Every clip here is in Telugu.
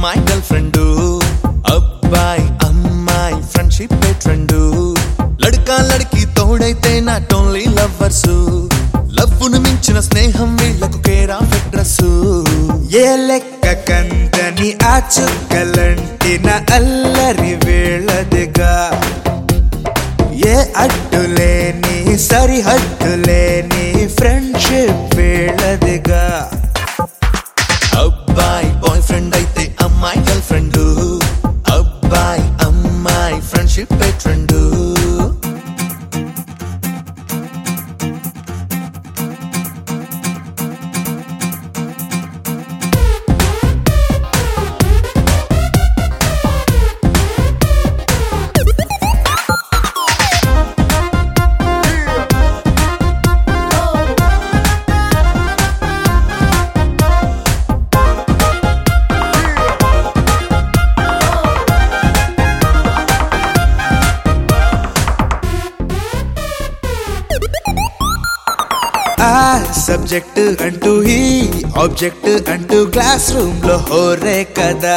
అమ్మాయి గర్ల్ ఫ్రెండ్ అబ్బాయి అమ్మాయి ఫ్రెండ్షిప్ ట్రెండ్ లడకా లడికి తోడైతే నాట్ ఓన్లీ లవ్వర్స్ లవ్వును మించిన స్నేహం వీళ్లకు కేరా ఫిట్రస్ ఏ లెక్క కందని ఆ చుక్కలంటిన అల్లరి వేళదిగా ఏ అడ్డులేని సరిహద్దులేని ఫ్రెండ్షిప్ వేళదిగా అబ్బాయి బాయ్ ఫ్రెండ్ అయితే అమ్మాయి గర్ల్ ఫ్రెండ్ అబ్బాయి అమ్మాయి ఫ్రెండ్షిప్ ట్రెండ్ ఆ సబ్జెక్ట్ అంటూ ఈ ఆబ్జెక్ట్ అంటూ క్లాస్ రూమ్ లో హోరే కదా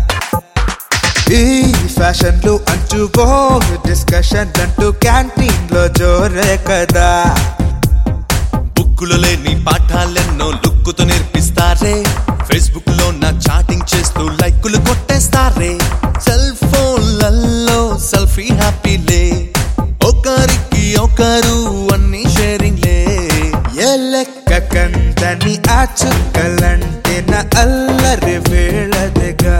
ఈ ఫ్యాషన్లు అంటూ ఓ డిస్కషన్ అంటూ క్యాంటీన్ లో జోరే కదా బుక్కులో లేని పాఠాలెన్నో లుక్కుతో నేర్పిస్తారే ఫేస్బుక్ లో నా చాటింగ్ చేస్తూ లైకులు కొట్టేస్తారే సెల్ ఫోన్లలో సెల్ఫీ హ్యాపీలే ఒకరికి ఒకరు అన్ని షేరింగ్ లే ఏ లెక్క కందని ఆ చుక్కలంటిన అల్లరి వేళదిగా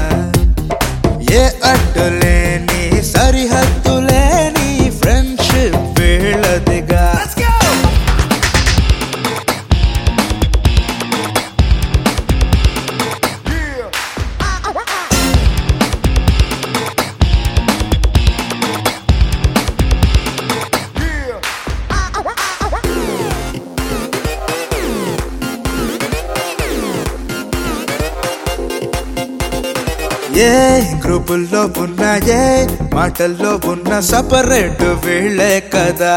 ఏ అడ్డులేని సరిహద్దులేని ఫ్రెండ్షిప్ వేళదిగా ఏ గ్రూపుల్లో ఉన్న ఏ మాటల్లో ఉన్న సపరేట్ వీళ్ళే కదా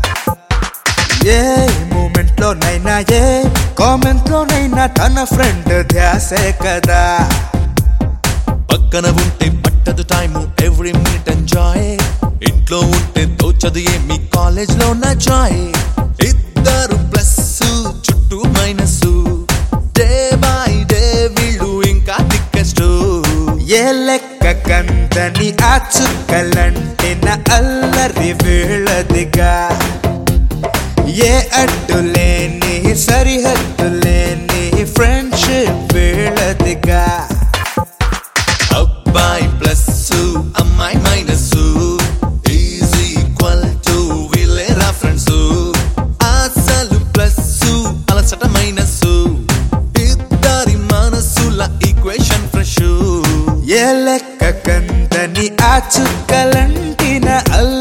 ఏ మూమెంట్ లోనైనా ఏ కామెంట్ లోనైనా తన ఫ్రెండ్ ధ్యాసే కదా పక్కన ఉంటే పట్టదు టైము ఎవ్రీ మినిట్ ఎంజాయ్ ఇంట్లో ఉంటే తోచదు ఏమి కాలేజ్ లో నా జాయ్ ఇద్దరు ప్లస్ చుట్టూ మైనస్ డే బై డే వీళ్ళు ఇంకా దిక్కెస్ట్ ఏ లెక్క కందని ఆ చుక్కలంటిన అల్లరి వీళ్ళదిగా ఏ అడ్డులేని సరిహద్దులేని ఫ్రెండ్షిప్ వీళ్ళదిగా అబ్బాయి ప్లస్ అమ్మాయి మైనస్ ఈజ్ ఈక్వల్ టు వీళ్ళేరా ఫ్రెండ్స్ అసలు ప్లస్ అలసట మైనస్ ఇద్దరి మనసుల ఈక్వేషన్ ఫ్రెష్ ఏ లెక్క కందని ఆ చుక్కలంటిన అల్ల